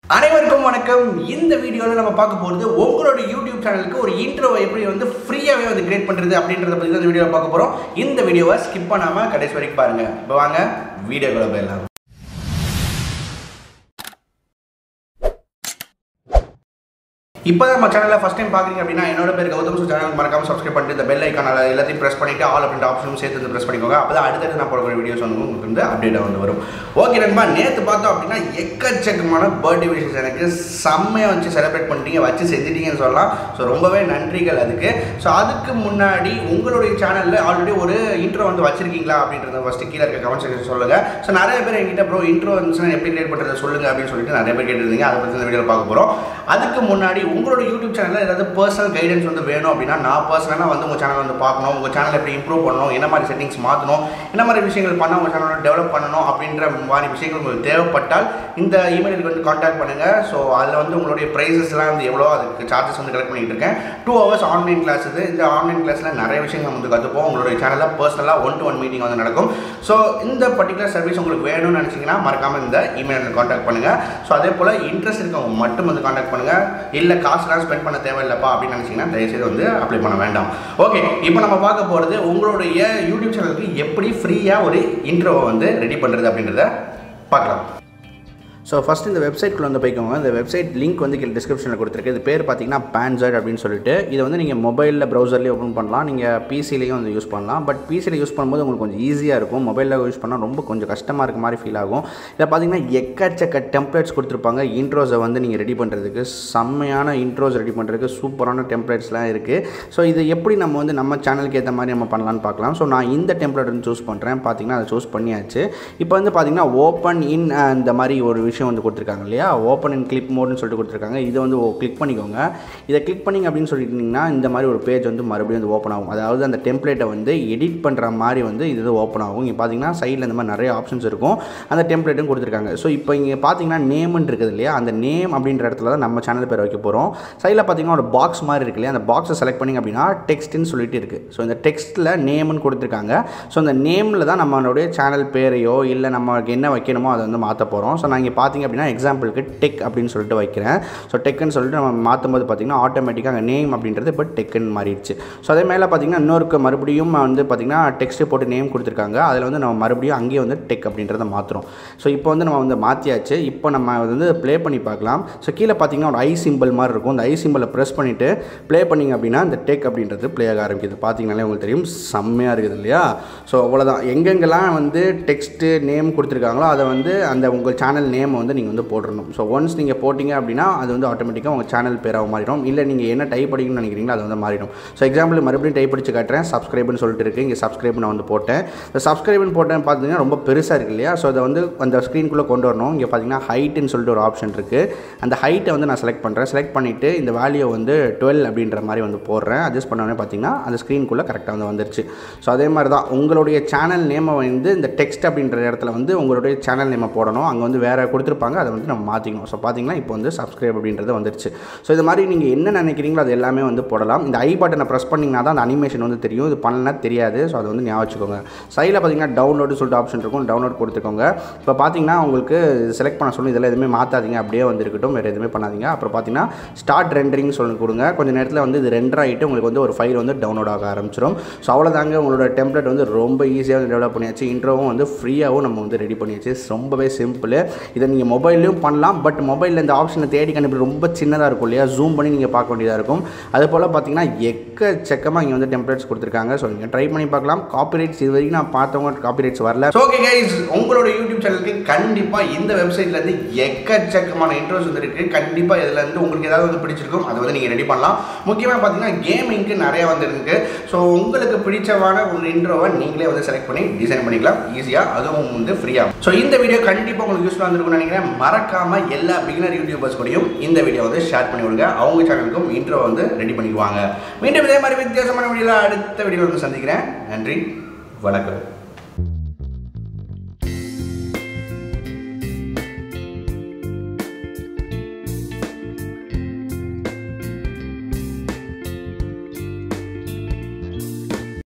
அனைவருக்கும் வணக்கம் இந்த வீடியோவில் நம்ம பார்க்க போகிறது உங்களோட யூடியூப் சேனலுக்கு ஒரு இன்ட்ரோவை எப்படி வந்து ஃப்ரீயாகவே வந்து கிரியேட் பண்ணுறது அப்படின்றத பற்றி தான் இந்த வீடியோவில் பார்க்க போகிறோம் இந்த வீடியோவை ஸ்கிப் பண்ணாமல் கடைசி வரைக்கும் பாருங்கள் இப்போ வாங்க வீடியோக்குள்ள போயிடலாம் இப்போ தான் நம்ம சேனலில் ஃபஸ்ட் டைம் பார்க்குறீங்க அப்படின்னா என்னோட பேர் கௌதம் சு சேனல் மறக்காம சப்ஸ்கிரைப் பண்ணிட்டு இந்த பெல் ஐக்கான எல்லாத்தையும் ப்ரெஸ் பண்ணிட்டு ஆல் அப்படின்ற ஆப்ஷனும் சேர்த்து வந்து ப்ரெஸ் பண்ணிக்கோங்க அப்போ தான் அடுத்தடுத்து நான் போடக்கூடிய வீடியோஸ் வந்து உங்களுக்கு வந்து அப்டேட்டாக வந்து வரும் ஓகே நண்பா நேற்று பார்த்தோம் அப்படின்னா எக்கச்சக்கமான பர்த்டே விஷஸ் எனக்கு செம்மையாக வச்சு செலிப்ரேட் பண்ணிட்டீங்க வச்சு செஞ்சிட்டீங்கன்னு சொல்லலாம் ஸோ ரொம்பவே நன்றிகள் அதுக்கு ஸோ அதுக்கு முன்னாடி உங்களுடைய சேனலில் ஆல்ரெடி ஒரு இன்ட்ரோ வந்து வச்சிருக்கீங்களா அப்படின்றத ஃபஸ்ட்டு கீழே இருக்க கமெண்ட் செக்ஷன் சொல்லுங்கள் ஸோ நிறைய பேர் என்கிட்ட ப்ரோ இன்ட்ரோ வந்துச்சுன்னா எப்படி கிரியேட் பண்ணுறதை சொல்லுங்கள் அப்படின்னு சொல்லிட்டு நிறைய பேர் கேட்டிருந்தீங்க அதை பற்றி இந்த வீடியோவில் பார்க்க போகிறோம் அதுக்கு முன்னாடி உங்களோட யூடியூப் சேனலில் ஏதாவது பர்சனல் கைடன்ஸ் வந்து வேணும் அப்படின்னா நான் பர்சனலாக வந்து உங்கள் சேனல் வந்து பார்க்கணும் உங்கள் சேனல் எப்படி இம்ப்ரூவ் பண்ணணும் என்ன மாதிரி செட்டிங்ஸ் மாற்றணும் என்ன மாதிரி விஷயங்கள் பண்ணால் உங்கள் சேனலை டெவலப் பண்ணணும் அப்படின்ற மாதிரி விஷயங்கள் உங்களுக்கு தேவைப்பட்டால் இந்த இமெயிலுக்கு வந்து காண்டாக்ட் பண்ணுங்கள் ஸோ அதில் வந்து உங்களுடைய ப்ரைஸஸ்லாம் வந்து எவ்வளோ அதுக்கு சார்ஜஸ் வந்து கலெக்ட் பண்ணிட்டு இருக்கேன் டூ ஹவர்ஸ் ஆன்லைன் கிளாஸ் இது இந்த ஆன்லைன் கிளாஸில் நிறைய விஷயங்கள் வந்து கற்றுப்போம் உங்களுடைய சேனலில் பர்சனலாக ஒன் டு ஒன் மீட்டிங் வந்து நடக்கும் ஸோ இந்த பர்டிகுலர் சர்வீஸ் உங்களுக்கு வேணும்னு நினச்சிங்கன்னா மறக்காமல் இந்த இமெயிலில் காண்டாக்ட் பண்ணுங்கள் ஸோ அதே போல் இன்ட்ரெஸ்ட் இருக்கவங்க மட்டும் வந்து காண்டாக்ட் பண்ணுங்கள் இல்லை காசுலாம் ஸ்பெண்ட் பண்ண தேவையில்லைப்பா அப்படின்னு நினச்சிங்கன்னா தயவுசெய்து வந்து அப்ளை பண்ண வேண்டாம் ஓகே இப்போ நம்ம பார்க்க போகிறது உங்களுடைய யூடியூப் சேனலுக்கு எப்படி ஃப்ரீயாக ஒரு இன்ட்ரோவை வந்து ரெடி பண்ணுறது அப்படின்றத பார்க்கலாம் ஸோ ஃபஸ்ட் இந்த வெப்சைட்குள்ளே வந்து போய்க்கோங்க இந்த வெப்சைட் லிங்க் வந்து கீழே டிஸ்கிரிப்ஷனில் கொடுத்துருக்கு இது பேர் பார்த்தீங்கன்னா பேன்சர்ட் அப்படின்னு சொல்லிட்டு இதை வந்து நீங்கள் மொபைலில் ப்ரௌசர்லேயே ஓப்பன் பண்ணலாம் நீங்கள் பிசிலையும் வந்து யூஸ் பண்ணலாம் பட் பிசியில் யூஸ் பண்ணும்போது உங்களுக்கு கொஞ்சம் ஈஸியாக இருக்கும் மொபைலில் யூஸ் பண்ணால் ரொம்ப கொஞ்சம் கஷ்டமாக இருக்க மாதிரி ஃபீல் ஆகும் இதில் பார்த்தீங்கன்னா எக்கச்சக்க டெம்ப்ளேட்ஸ் கொடுத்துருப்பாங்க இன்ட்ரோஸை வந்து நீங்கள் ரெடி பண்ணுறதுக்கு செம்மையான இன்ட்ரோஸ் ரெடி பண்ணுறதுக்கு சூப்பரான டெம்ப்ளேட்ஸ்லாம் இருக்குது ஸோ இது எப்படி நம்ம வந்து நம்ம சேனலுக்கு ஏற்ற மாதிரி நம்ம பண்ணலான்னு பார்க்கலாம் ஸோ நான் இந்த டெம்ப்ளேட் வந்து சூஸ் பண்ணுறேன் பார்த்தீங்கன்னா அதை சூஸ் பண்ணியாச்சு இப்போ வந்து பார்த்தீங்கன்னா ஓப்பன் இன் இந்த மாதிரி ஒரு விஷயம் வந்து கொடுத்துருக்காங்க இல்லையா ஓப்பன் இன் கிளிப் மோட்னு சொல்லிட்டு கொடுத்துருக்காங்க இதை வந்து கிளிக் பண்ணிக்கோங்க இதை கிளிக் பண்ணிங்க அப்படின்னு சொல்லிட்டீங்கன்னா இந்த மாதிரி ஒரு பேஜ் வந்து மறுபடியும் வந்து ஓப்பன் ஆகும் அதாவது அந்த டெம்ப்ளேட்டை வந்து எடிட் பண்ணுற மாதிரி வந்து இது ஓப்பன் ஆகும் இங்கே பார்த்தீங்கன்னா சைடில் இந்த மாதிரி நிறைய ஆப்ஷன்ஸ் இருக்கும் அந்த டெம்ப்ளேட்டும் கொடுத்துருக்காங்க ஸோ இப்போ இங்கே பார்த்தீங்கன்னா நேம்னு இருக்குது இல்லையா அந்த நேம் அப்படின்ற இடத்துல தான் நம்ம சேனல் பேர் வைக்க போகிறோம் சைடில் பார்த்தீங்கன்னா ஒரு பாக்ஸ் மாதிரி இருக்கு இல்லையா அந்த பாக்ஸை செலக்ட் பண்ணிங்க அப்படின்னா டெக்ஸ்ட்னு சொல்லிட்டு இருக்குது ஸோ இந்த டெக்ஸ்ட்டில் நேம்னு கொடுத்துருக்காங்க ஸோ அந்த நேமில் தான் நம்மளுடைய சேனல் பேரையோ இல்லை நமக்கு என்ன வைக்கணுமோ அதை வந்து மாற்ற போகிறோம் ஸோ நான் இங்கே பார்த்தீங்க அப்படின்னா எக்ஸாம்பிளுக்கு டெக் அப்படின்னு சொல்லிட்டு வைக்கிறேன் ஸோ டெக்குன்னு சொல்லிட்டு நம்ம மாற்றும் போது பார்த்தீங்கன்னா ஆட்டோமேட்டிக்காக நேம் அப்படின்றது இப்போ டெக்குன்னு மாறிடுச்சு ஸோ அதே மேலே பார்த்தீங்கன்னா இன்னொருக்கு மறுபடியும் வந்து பார்த்தீங்கன்னா டெக்ஸ்ட்டு போட்டு நேம் கொடுத்துருக்காங்க அதில் வந்து நம்ம மறுபடியும் அங்கேயே வந்து டெக் அப்படின்றத மாற்றுறோம் ஸோ இப்போ வந்து நம்ம வந்து மாற்றியாச்சு இப்போ நம்ம வந்து ப்ளே பண்ணி பார்க்கலாம் ஸோ கீழே பார்த்தீங்கன்னா ஒரு ஐ சிம்பிள் மாதிரி இருக்கும் அந்த ஐ சிம்பிளை ப்ரெஸ் பண்ணிவிட்டு ப்ளே பண்ணிங்க அப்படின்னா இந்த டெக் அப்படின்றது ப்ளே ஆக ஆரம்பிக்குது பார்த்தீங்கனாலே உங்களுக்கு தெரியும் செம்மையாக இருக்குது இல்லையா ஸோ அவ்வளோதான் எங்கெங்கெல்லாம் வந்து டெக்ஸ்ட்டு நேம் கொடுத்துருக்காங்களோ அதை வந்து அந்த உங்கள் சேனல் நேமை வந்து நீங்கள் வந்து போட்டுடணும் ஸோ ஒன்ஸ் நீங்கள் போட்டிங்க அப்படின்னா அது வந்து ஆட்டோமேட்டிக்காக உங்கள் சேனல் பேராக மாறிடும் இல்லை நீங்கள் என்ன டைப் அடிக்கணும்னு நினைக்கிறீங்களோ அது வந்து மாறிடும் ஸோ எக்ஸாம்பிள் மறுபடியும் டைப் அடிச்சு காட்டுறேன் சப்ஸ்கிரைப்னு சொல்லிட்டு இருக்குது இங்கே சப்ஸ்கிரைப் நான் வந்து போட்டேன் இந்த சப்ஸ்கிரைப்னு போட்டேன் பார்த்தீங்கன்னா ரொம்ப பெருசாக இருக்கு இல்லையா ஸோ அதை வந்து அந்த ஸ்க்ரீனுக்குள்ளே கொண்டு வரணும் இங்கே பார்த்தீங்கன்னா ஹைட்டுன்னு சொல்லிட்டு ஒரு ஆப்ஷன் இருக்குது அந்த ஹைட்டை வந்து நான் செலக்ட் பண்ணுறேன் செலக்ட் பண்ணிவிட்டு இந்த வேல்யூ வந்து டுவெல் அப்படின்ற மாதிரி வந்து போடுறேன் அட்ஜஸ்ட் பண்ணோடனே பார்த்தீங்கன்னா அந்த ஸ்க்ரீனுக்குள்ளே கரெக்டாக வந்து வந்துருச்சு ஸோ அதே மாதிரி தான் உங்களுடைய சேனல் நேமை வந்து இந்த டெக்ஸ்ட் அப்படின்ற இடத்துல வந்து உங்களுடைய சேனல் நேமை போடணும் அங்கே வந்து வேறு கொடுத்துருப்பாங்க அதை வந்து நம்ம மாற்றிக்கணும் ஸோ பார்த்தீங்கன்னா இப்போ வந்து சப்ஸ்கிரைப் அப்படின்றது வந்துருச்சு ஸோ இது மாதிரி நீங்கள் என்ன நினைக்கிறீங்களோ அது எல்லாமே வந்து போடலாம் இந்த ஐ பட்டனை ப்ரெஸ் பண்ணிங்கன்னா தான் அந்த அனிமேஷன் வந்து தெரியும் இது பண்ணலனா தெரியாது ஸோ அதை வந்து ஞாபகம் வச்சுக்கோங்க சைடில் பார்த்தீங்கன்னா டவுன்லோடு சொல்லிட்டு ஆப்ஷன் இருக்கும் டவுன்லோட் கொடுத்துக்கோங்க இப்போ பார்த்தீங்கன்னா உங்களுக்கு செலக்ட் பண்ண சொல்லி இதெல்லாம் எதுவுமே மாற்றாதீங்க அப்படியே வந்து இருக்கட்டும் வேறு எதுவுமே பண்ணாதீங்க அப்புறம் பார்த்தீங்கன்னா ஸ்டார்ட் ரெண்டரிங் சொல்லி கொடுங்க கொஞ்சம் நேரத்தில் வந்து இது ரெண்டர் ஆகிட்டு உங்களுக்கு வந்து ஒரு ஃபைல் வந்து டவுன்லோட் ஆக ஆரம்பிச்சிடும் ஸோ அவ்வளோதாங்க உங்களோட டெம்ப்ளேட் வந்து ரொம்ப ஈஸியாக வந்து டெவலப் பண்ணியாச்சு இன்ட்ரோவும் வந்து ஃப்ரீயாகவும் நம்ம வந்து ரெடி பண்ணியாச்சு ரொம்பவே சிம்பிள் இதை நீங்கள் மொபைல்லையும் பண்ணலாம் பட் மொபைலில் இந்த ஆப்ஷனை தேடி கண்டுபிடி ரொம்ப சின்னதாக இருக்கும் இல்லையா ஜூம் பண்ணி நீங்கள் பார்க்க வேண்டியதாக இருக்கும் அதே போல் பார்த்தீங்கன்னா எக்கச்சக்கமாக இங்கே வந்து டெம்ப்ளேட்ஸ் கொடுத்துருக்காங்க ஸோ நீங்கள் ட்ரை பண்ணி பார்க்கலாம் காப்பிரைட்ஸ் இது வரைக்கும் நான் பார்த்தவங்க காப்பிரைட்ஸ் வரல ஸோ ஓகே கைஸ் உங்களோட யூடியூப் சேனலுக்கு கண்டிப்பாக இந்த வெப்சைட்லேருந்து எக்கச்சக்கமான இன்ட்ரோஸ் வந்து இருக்குது கண்டிப்பாக இதில் இருந்து உங்களுக்கு ஏதாவது வந்து பிடிச்சிருக்கும் அதை வந்து நீங்கள் ரெடி பண்ணலாம் முக்கியமாக பார்த்தீங்கன்னா கேமிங்க்கு நிறைய வந்து இருக்கு ஸோ உங்களுக்கு பிடிச்சமான ஒரு இன்ட்ரோவை நீங்களே வந்து செலக்ட் பண்ணி டிசைன் பண்ணிக்கலாம் ஈஸியாக அதுவும் வந்து ஃப்ரீயாக ஸோ இந்த வீடியோ கண்டிப்பாக உங்களுக்கு யூஸ்ஃபுல்லாக இருந்திருக்கும்னு நினைக்கிறேன் மறக்காம எல்லா பிகினர் யூடியூபர்ஸ் கூடயும் இந்த வீடியோ வந்து ஷேர் பண்ணி விடுங்க அவங்க சேனலுக்கும் இன்ட்ரோ வந்து ரெடி பண்ணிக்குவாங்க மீண்டும் இதே மாதிரி வித்தியாசமான வீடியோவில் அடுத்த வீடியோ வந்து சந்திக்கிறேன் நன்றி வணக்கம்